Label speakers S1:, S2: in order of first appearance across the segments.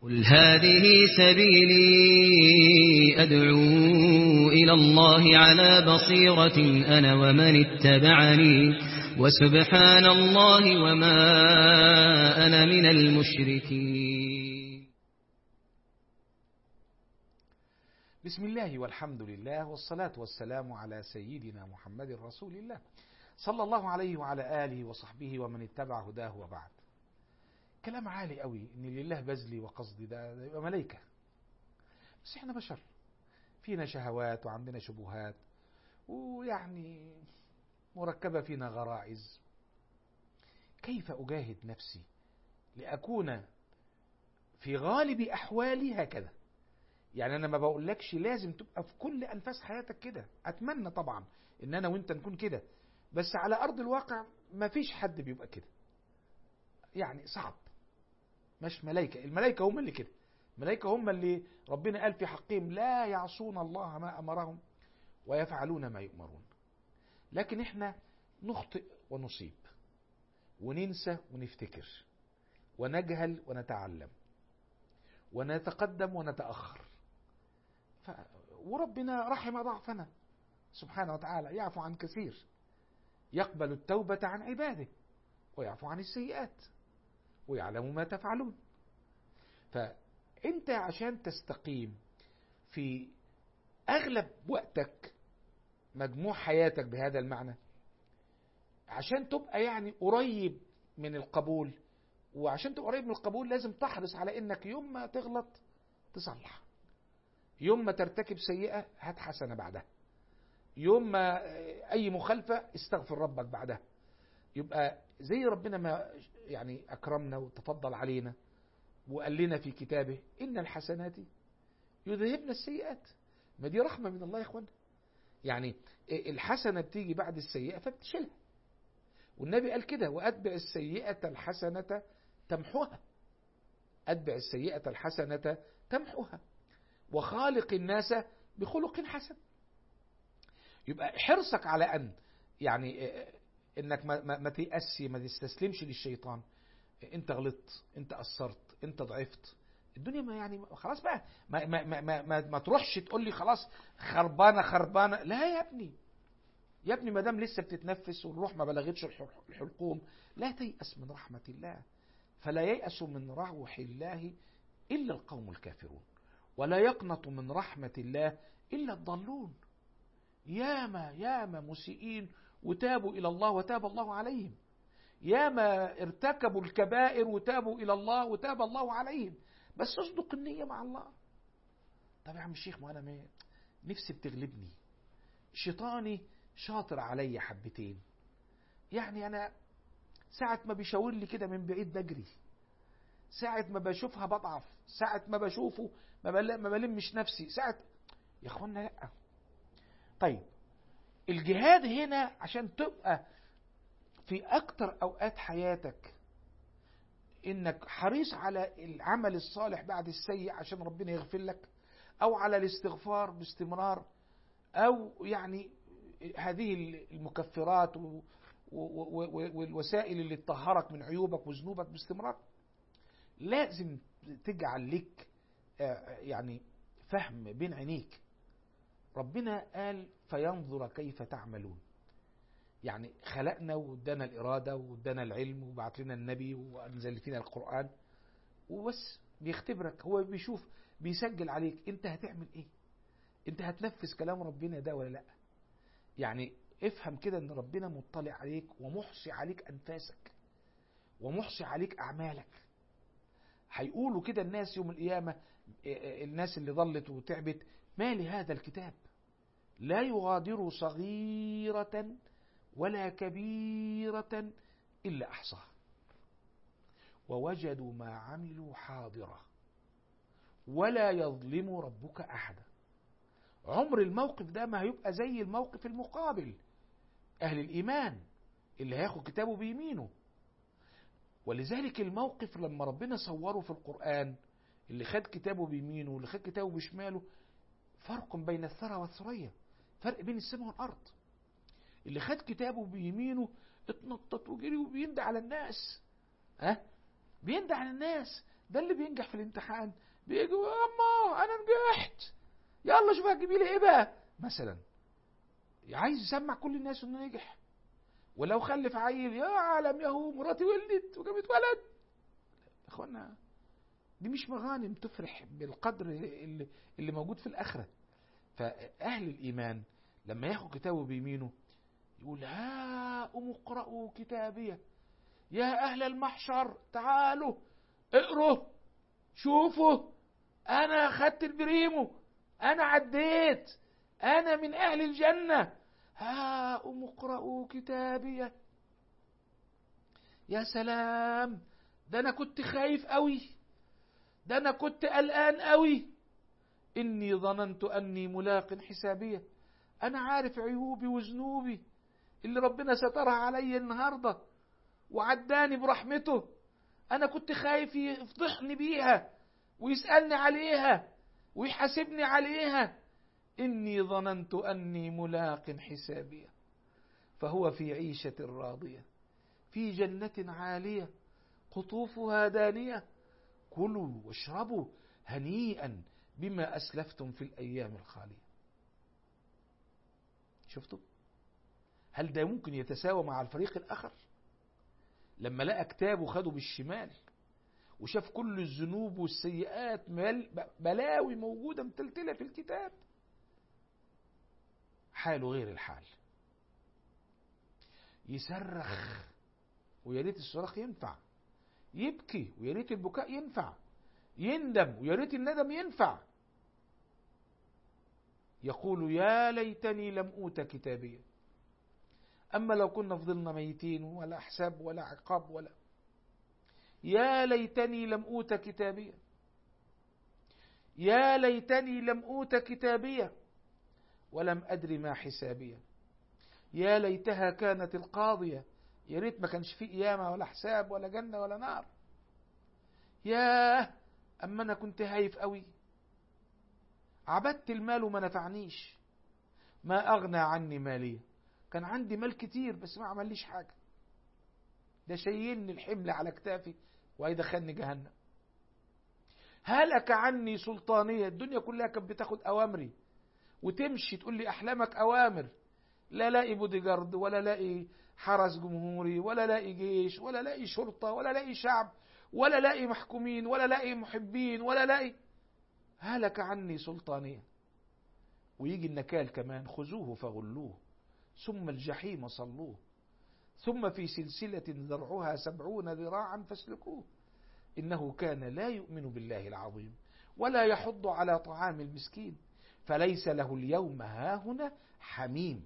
S1: قل هذه سبيلي أدعو إلى الله على بصيرة أنا ومن اتبعني وسبحان الله وما أنا من المشركين
S2: بسم الله والحمد لله والصلاة والسلام على سيدنا محمد رسول الله صلى الله عليه وعلى آله وصحبه ومن اتبع هداه وبعد كلام عالي قوي ان لله بذلي وقصدي ده, ده يبقى ملائكة بس احنا بشر فينا شهوات وعندنا شبهات ويعني مركبة فينا غرائز كيف أجاهد نفسي لأكون في غالب أحوالي هكذا يعني أنا ما بقولكش لازم تبقى في كل أنفاس حياتك كده أتمنى طبعا إن أنا وإنت نكون كده بس على أرض الواقع ما فيش حد بيبقى كده يعني صعب مش ملائكة الملائكة هم اللي كده الملائكة هم اللي ربنا قال في حقهم لا يعصون الله ما أمرهم ويفعلون ما يؤمرون لكن احنا نخطئ ونصيب وننسى ونفتكر ونجهل ونتعلم ونتقدم ونتأخر ف... وربنا رحم ضعفنا سبحانه وتعالى يعفو عن كثير يقبل التوبة عن عباده ويعفو عن السيئات ويعلم ما تفعلون فأنت عشان تستقيم في أغلب وقتك مجموع حياتك بهذا المعنى عشان تبقى يعني قريب من القبول وعشان تبقى قريب من القبول لازم تحرص على انك يوم ما تغلط تصلح يوم ما ترتكب سيئة هات حسنة بعدها يوم ما اي مخالفة استغفر ربك بعدها يبقى زي ربنا ما يعني اكرمنا وتفضل علينا وقال لنا في كتابه ان الحسنات يذهبن السيئات ما دي رحمة من الله يا اخوانا يعني الحسنة بتيجي بعد السيئة فبتشيلها والنبي قال كده وأتبع السيئة الحسنة تمحوها أتبع السيئة الحسنة تمحوها وخالق الناس بخلق حسن يبقى حرصك على أن يعني انك ما, ما, ما تيأسي ما تستسلمش للشيطان انت غلطت انت قصرت انت ضعفت الدنيا ما يعني خلاص بقى ما ما ما ما, ما, ما تروحش تقول لي خلاص خربانه خربانه لا يا ابني يا ابني ما دام لسه بتتنفس والروح ما بلغتش الحلقوم لا تيأس من رحمة الله فلا ييأس من روح الله إلا القوم الكافرون ولا يقنط من رحمة الله إلا الضالون ياما ياما مسيئين وتابوا إلى الله وتاب الله عليهم ياما ارتكبوا الكبائر وتابوا إلى الله وتاب الله عليهم بس اصدق النية مع الله طب يا عم الشيخ ما أنا نفسي بتغلبني شيطاني شاطر عليا حبتين يعني أنا ساعة ما بيشاور لي كده من بعيد بجري ساعة ما بشوفها بضعف ساعة ما بشوفه ما, بل... ما بلمش نفسي ساعة يا اخوانا لا طيب الجهاد هنا عشان تبقى في أكتر أوقات حياتك إنك حريص على العمل الصالح بعد السيء عشان ربنا يغفر لك أو على الاستغفار باستمرار أو يعني هذه المكفرات والوسائل اللي تطهرك من عيوبك وذنوبك باستمرار لازم تجعل لك يعني فهم بين عينيك ربنا قال فينظر كيف تعملون يعني خلقنا وادانا الإرادة وادانا العلم وبعت لنا النبي وأنزل فينا القرآن وبس بيختبرك هو بيشوف بيسجل عليك انت هتعمل ايه انت هتنفذ كلام ربنا ده ولا لا يعني افهم كده ان ربنا مطلع عليك ومحصي عليك انفاسك ومحصي عليك اعمالك هيقولوا كده الناس يوم القيامة الناس اللي ضلت وتعبت ما لهذا الكتاب لا يغادر صغيرة ولا كبيرة إلا أحصاها ووجدوا ما عملوا حاضرة ولا يظلم ربك أحدا عمر الموقف ده ما هيبقى زي الموقف المقابل أهل الإيمان اللي هياخد كتابه بيمينه ولذلك الموقف لما ربنا صوره في القرآن اللي خد كتابه بيمينه واللي خد كتابه بشماله فرق بين الثرى والثريا فرق بين السماء والأرض اللي خد كتابه بيمينه اتنطط وجري وبيندى على الناس ها بيندى على الناس ده اللي بينجح في الامتحان بيجي اما انا نجحت يلا شوف هتجيبي لي ايه بقى مثلا عايز يسمع كل الناس انه نجح ولو خلف عيل يا عالم ياهو مراتي ولدت وجابت ولد يا اخوانا دي مش مغانم تفرح بالقدر اللي, اللي موجود في الاخره فاهل الايمان لما ياخد كتابه بيمينه يقول ها قوموا اقرأوا كتابيه يا أهل المحشر تعالوا اقروا شوفوا أنا خدت البريمو أنا عديت أنا من أهل الجنة ها قوموا اقرأوا كتابيه يا سلام ده أنا كنت خايف قوي ده أنا كنت قلقان قوي إني ظننت أني ملاق حسابيه أنا عارف عيوبي وذنوبي اللي ربنا سترها علي النهارده وعداني برحمته انا كنت خايف يفضحني بيها ويسالني عليها ويحاسبني عليها اني ظننت اني ملاق حسابيه فهو في عيشه راضيه في جنه عاليه قطوفها دانيه كلوا واشربوا هنيئا بما اسلفتم في الايام الخاليه شفتوا هل ده ممكن يتساوى مع الفريق الاخر لما لقى كتاب وخده بالشمال وشاف كل الذنوب والسيئات بلاوي موجودة متلتلة في الكتاب حاله غير الحال يصرخ ويا ريت الصراخ ينفع يبكي ويا ريت البكاء ينفع يندم ويا ريت الندم ينفع يقول يا ليتني لم اوت كتابيا أما لو كنا فضلنا ميتين ولا حساب ولا عقاب ولا يا ليتني لم أوت كتابيا يا ليتني لم أوت كتابيا ولم أدر ما حسابيا يا ليتها كانت القاضية يا ريت ما كانش في قيامة ولا حساب ولا جنة ولا نار ياه أما أنا كنت هايف قوي عبدت المال وما نفعنيش ما أغنى عني ماليه كان عندي مال كتير بس ما عمليش حاجة ده شايلني الحمل على كتافي وهيدخلني جهنم هلك عني سلطانية الدنيا كلها كانت بتاخد أوامري وتمشي تقول لي أحلامك أوامر لا لاقي بودي جارد ولا لاقي حرس جمهوري ولا لاقي جيش ولا لاقي شرطة ولا لاقي شعب ولا لاقي محكومين ولا لاقي محبين ولا لاقي هلك عني سلطانية ويجي النكال كمان خذوه فغلوه ثم الجحيم صلوه ثم في سلسلة ذرعها سبعون ذراعا فاسلكوه إنه كان لا يؤمن بالله العظيم ولا يحض على طعام المسكين فليس له اليوم هاهنا حميم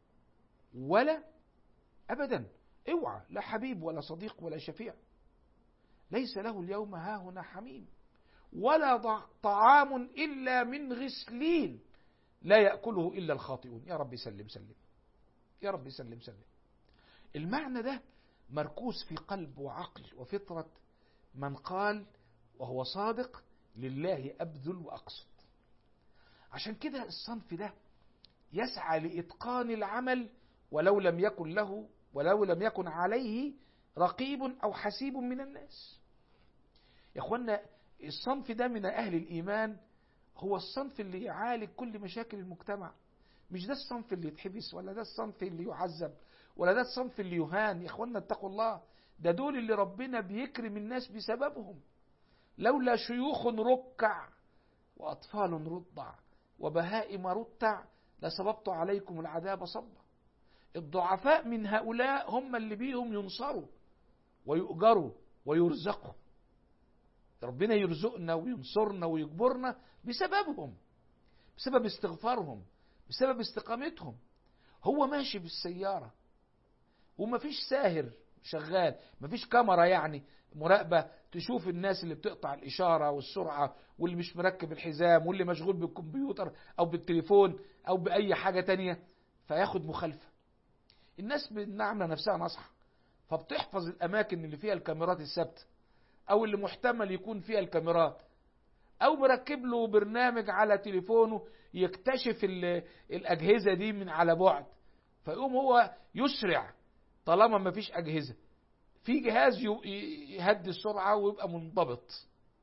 S2: ولا أبدا اوعى لا حبيب ولا صديق ولا شفيع ليس له اليوم هاهنا حميم ولا طعام إلا من غسلين لا يأكله إلا الخاطئون يا رب سلم سلم يا رب سلم سلم المعنى ده مركوز في قلب وعقل وفطرة من قال وهو صادق لله أبذل وأقصد عشان كده الصنف ده يسعى لإتقان العمل ولو لم يكن له ولو لم يكن عليه رقيب أو حسيب من الناس يا أخوانا الصنف ده من أهل الإيمان هو الصنف اللي يعالج كل مشاكل المجتمع مش ده الصنف اللي يتحبس ولا ده الصنف اللي يعذب ولا ده الصنف اللي يهان يا اخوانا اتقوا الله ده دول اللي ربنا بيكرم الناس بسببهم لولا شيوخ ركع وأطفال رضع وبهائم رتع لصببت عليكم العذاب صبا الضعفاء من هؤلاء هم اللي بيهم ينصروا ويؤجروا ويرزقوا ربنا يرزقنا وينصرنا ويجبرنا بسببهم بسبب استغفارهم بسبب استقامتهم هو ماشي بالسيارة ومفيش ساهر شغال مفيش كاميرا يعني مراقبة تشوف الناس اللي بتقطع الإشارة والسرعة واللي مش مركب الحزام واللي مشغول بالكمبيوتر أو بالتليفون أو بأي حاجة تانية فياخد مخالفة الناس بنعمل نفسها نصحى فبتحفظ الأماكن اللي فيها الكاميرات الثابتة أو اللي محتمل يكون فيها الكاميرات او مركب له برنامج على تليفونه يكتشف الاجهزه دي من على بعد فيقوم هو يسرع طالما ما فيش اجهزه في جهاز يهدي السرعه ويبقى منضبط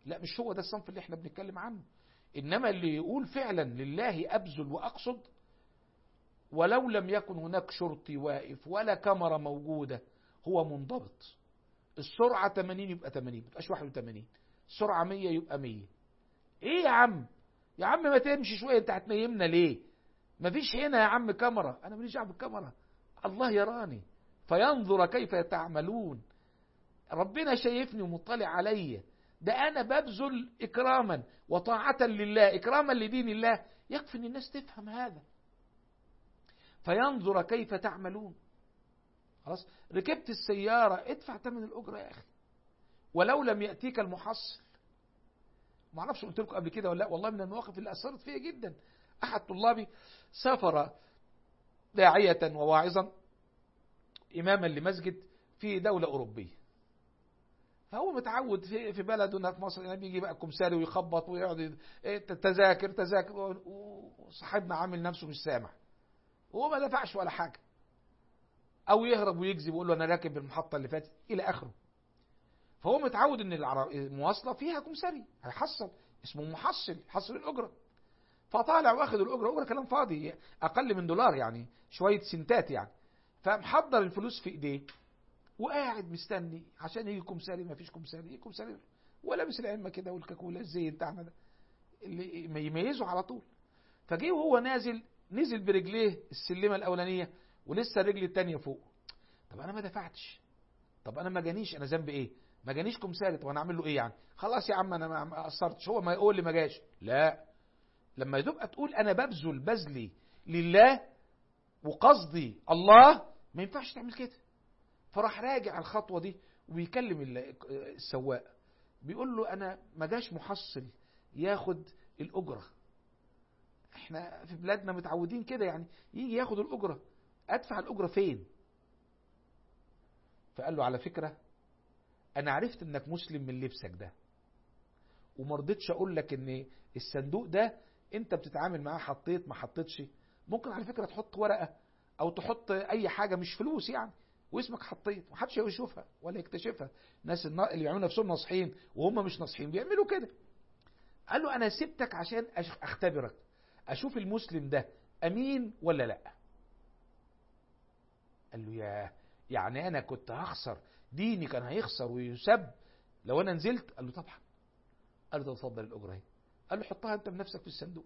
S2: لا مش هو ده الصنف اللي احنا بنتكلم عنه انما اللي يقول فعلا لله ابذل واقصد ولو لم يكن هناك شرطي واقف ولا كاميرا موجودة هو منضبط السرعة 80 يبقى 80 ما تبقاش 81 السرعة 100 يبقى 100 ايه يا عم يا عم ما تمشي شوية انت هتنيمنا ليه مفيش هنا يا عم كاميرا انا ماليش دعوه بالكاميرا الله يراني فينظر كيف تعملون ربنا شايفني ومطلع عليا ده انا ببذل اكراما وطاعة لله اكراما لدين الله يكفي ان الناس تفهم هذا فينظر كيف تعملون خلاص ركبت السيارة ادفع ثمن الأجرة يا أخي ولو لم يأتيك المحصل ما اعرفش قلت لكم قبل كده ولا لا والله من المواقف اللي أثرت فيا جدا أحد طلابي سافر داعية وواعظا إماما لمسجد في دولة أوروبية فهو متعود في في بلده هنا في مصر يعني بيجي بقى كمساري ويخبط ويقعد تذاكر تذاكر وصاحبنا عامل نفسه مش سامع وهو ما دفعش ولا حاجه او يهرب ويكذب ويقول له انا راكب المحطه اللي فاتت الى اخره فهو متعود ان المواصله فيها كمساري هيحصل اسمه محصل حصل الاجره فطالع واخد الاجره اجره كلام فاضي اقل من دولار يعني شويه سنتات يعني فمحضر الفلوس في ايديه وقاعد مستني عشان يجي كمساري ما فيش كمساري ايه كمساري ولابس العمه كده والكاكولا الزي بتاعنا ده اللي ما يميزه على طول فجه وهو نازل نزل برجليه السلمه الاولانيه ولسه الرجل الثانيه فوق طب انا ما دفعتش طب انا ما جانيش انا ذنبي ايه ما جانيش كمساري طب انا اعمل له ايه يعني خلاص يا عم انا ما قصرتش هو ما يقول لي ما جاش لا لما تبقى تقول انا ببذل بذلي لله وقصدي الله ما ينفعش تعمل كده فراح راجع الخطوه دي وبيكلم السواق بيقول له انا ما جاش محصل ياخد الاجره احنا في بلادنا متعودين كده يعني يجي ياخد الاجره ادفع الاجره فين فقال له على فكره انا عرفت انك مسلم من لبسك ده وما رضيتش اقول لك ان الصندوق ده انت بتتعامل معاه حطيت ما حطيتش ممكن على فكره تحط ورقه او تحط اي حاجه مش فلوس يعني واسمك حطيت محدش يشوفها ولا يكتشفها الناس اللي يعملوا نفسهم ناصحين وهم مش ناصحين بيعملوا كده قال له انا سبتك عشان اختبرك اشوف المسلم ده امين ولا لا قال له يا يعني انا كنت هخسر ديني كان هيخسر ويسب لو انا نزلت قال له طبعا قال له اتفضل الاجره اهي قال له حطها انت بنفسك في الصندوق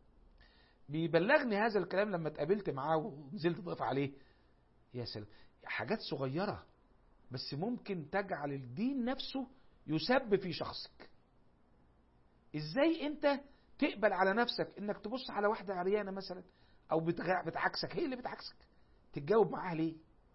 S2: بيبلغني هذا الكلام لما اتقابلت معاه ونزلت ضيف عليه يا سلام حاجات صغيره بس ممكن تجعل الدين نفسه يسب في شخصك ازاي انت تقبل على نفسك انك تبص على واحده عريانه مثلا او بتعكسك هي اللي بتعكسك تتجاوب معاها ليه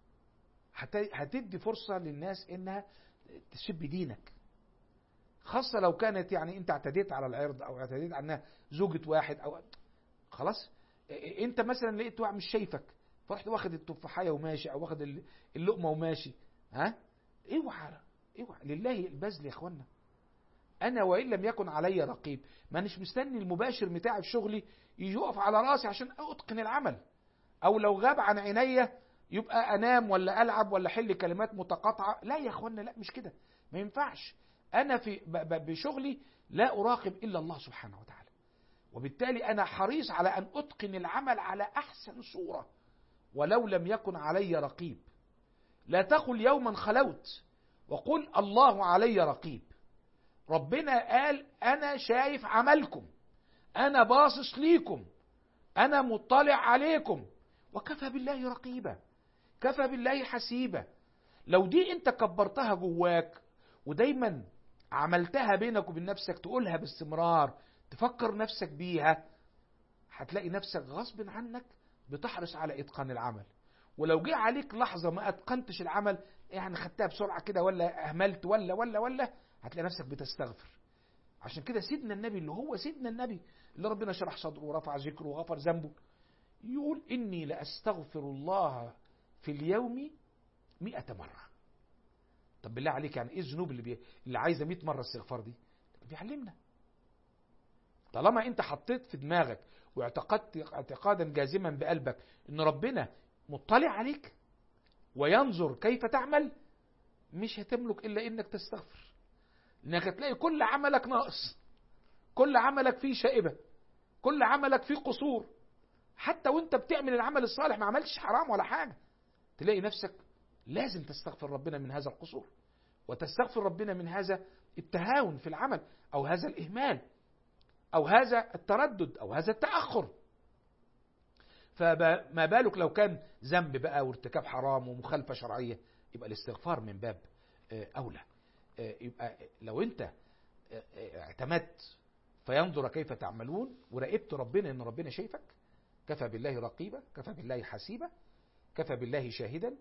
S2: هتدي فرصه للناس انها تسب دينك خاصة لو كانت يعني انت اعتديت على العرض او اعتديت على انها زوجة واحد او خلاص انت مثلا لقيت واحد مش شايفك فرحت واخد التفاحية وماشي او واخد اللقمة وماشي ها اوعى اوعى لله البذل يا اخوانا انا وان لم يكن علي رقيب ما مش مستني المباشر بتاعي في شغلي يقف على راسي عشان اتقن العمل او لو غاب عن عينيا يبقى انام ولا العب ولا احل كلمات متقاطعه لا يا اخوانا لا مش كده ما ينفعش انا في بشغلي لا اراقب الا الله سبحانه وتعالى وبالتالي انا حريص على ان اتقن العمل على احسن صوره ولو لم يكن علي رقيب لا تقل يوما خلوت وقل الله علي رقيب ربنا قال انا شايف عملكم انا باصص ليكم انا مطلع عليكم وكفى بالله رقيبا كفى بالله حسيبا لو دي انت كبرتها جواك ودايما عملتها بينك وبين نفسك تقولها باستمرار تفكر نفسك بيها هتلاقي نفسك غصب عنك بتحرص على اتقان العمل ولو جه عليك لحظة ما اتقنتش العمل يعني خدتها بسرعة كده ولا اهملت ولا ولا ولا هتلاقي نفسك بتستغفر عشان كده سيدنا النبي اللي هو سيدنا النبي اللي ربنا شرح صدره ورفع ذكره وغفر ذنبه يقول إني لأستغفر الله في اليوم مئة مرة طب بالله عليك يعني ايه الذنوب اللي بي... اللي عايزه 100 مره استغفار دي بيعلمنا طالما انت حطيت في دماغك واعتقدت اعتقادا جازما بقلبك ان ربنا مطلع عليك وينظر كيف تعمل مش هتملك الا انك تستغفر انك تلاقي كل عملك ناقص كل عملك فيه شائبة كل عملك فيه قصور حتى وانت بتعمل العمل الصالح ما عملتش حرام ولا حاجة تلاقي نفسك لازم تستغفر ربنا من هذا القصور وتستغفر ربنا من هذا التهاون في العمل او هذا الاهمال او هذا التردد او هذا التاخر فما بالك لو كان ذنب بقى وارتكاب حرام ومخالفه شرعيه يبقى الاستغفار من باب اولى يبقى لو انت اعتمدت فينظر كيف تعملون وراقبت ربنا ان ربنا شايفك كفى بالله رقيبا كفى بالله حسيبا كفى بالله شاهدا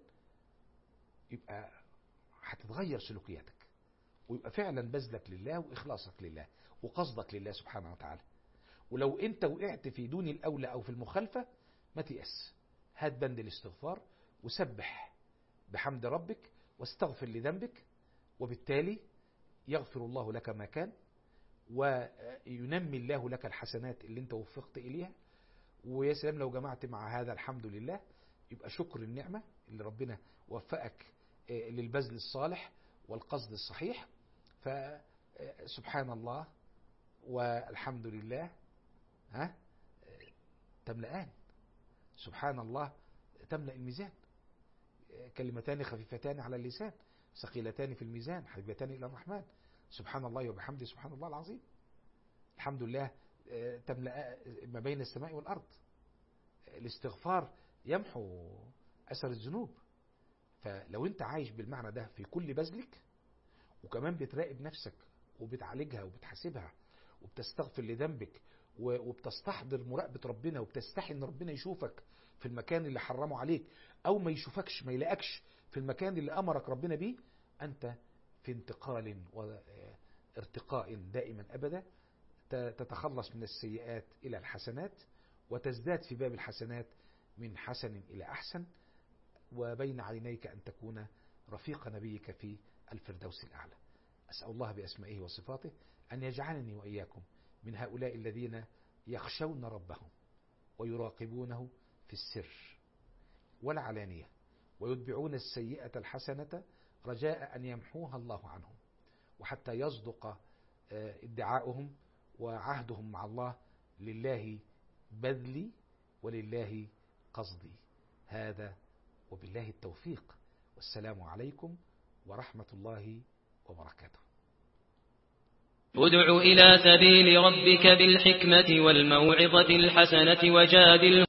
S2: يبقى هتتغير سلوكياتك ويبقى فعلا بذلك لله واخلاصك لله وقصدك لله سبحانه وتعالى ولو انت وقعت في دون الاولى او في المخالفه ما تيأس هات بند الاستغفار وسبح بحمد ربك واستغفر لذنبك وبالتالي يغفر الله لك ما كان وينمي الله لك الحسنات اللي انت وفقت اليها ويا سلام لو جمعت مع هذا الحمد لله يبقى شكر النعمة اللي ربنا وفقك للبذل الصالح والقصد الصحيح فسبحان الله والحمد لله ها تملأان سبحان الله تملأ الميزان كلمتان خفيفتان على اللسان ثقيلتان في الميزان حبيبتان إلى الرحمن سبحان الله وبحمده سبحان الله العظيم الحمد لله تملأ ما بين السماء والأرض الاستغفار يمحو أثر الذنوب فلو انت عايش بالمعنى ده في كل بذلك وكمان بتراقب نفسك وبتعالجها وبتحاسبها وبتستغفر لذنبك وبتستحضر مراقبة ربنا وبتستحي ان ربنا يشوفك في المكان اللي حرمه عليك او ما يشوفكش ما يلاقكش في المكان اللي امرك ربنا بيه انت في انتقال وارتقاء دائما ابدا تتخلص من السيئات الى الحسنات وتزداد في باب الحسنات من حسن الى احسن وبين عينيك ان تكون رفيق نبيك في الفردوس الاعلى اسال الله باسمائه وصفاته ان يجعلني واياكم من هؤلاء الذين يخشون ربهم ويراقبونه في السر والعلانية ويتبعون السيئة الحسنة رجاء أن يمحوها الله عنهم وحتى يصدق ادعاؤهم وعهدهم مع الله لله بذلي ولله قصدي هذا وبالله التوفيق والسلام عليكم ورحمة الله وبركاته
S1: ادع إلى سبيل ربك بالحكمة والموعظة الحسنة وجادل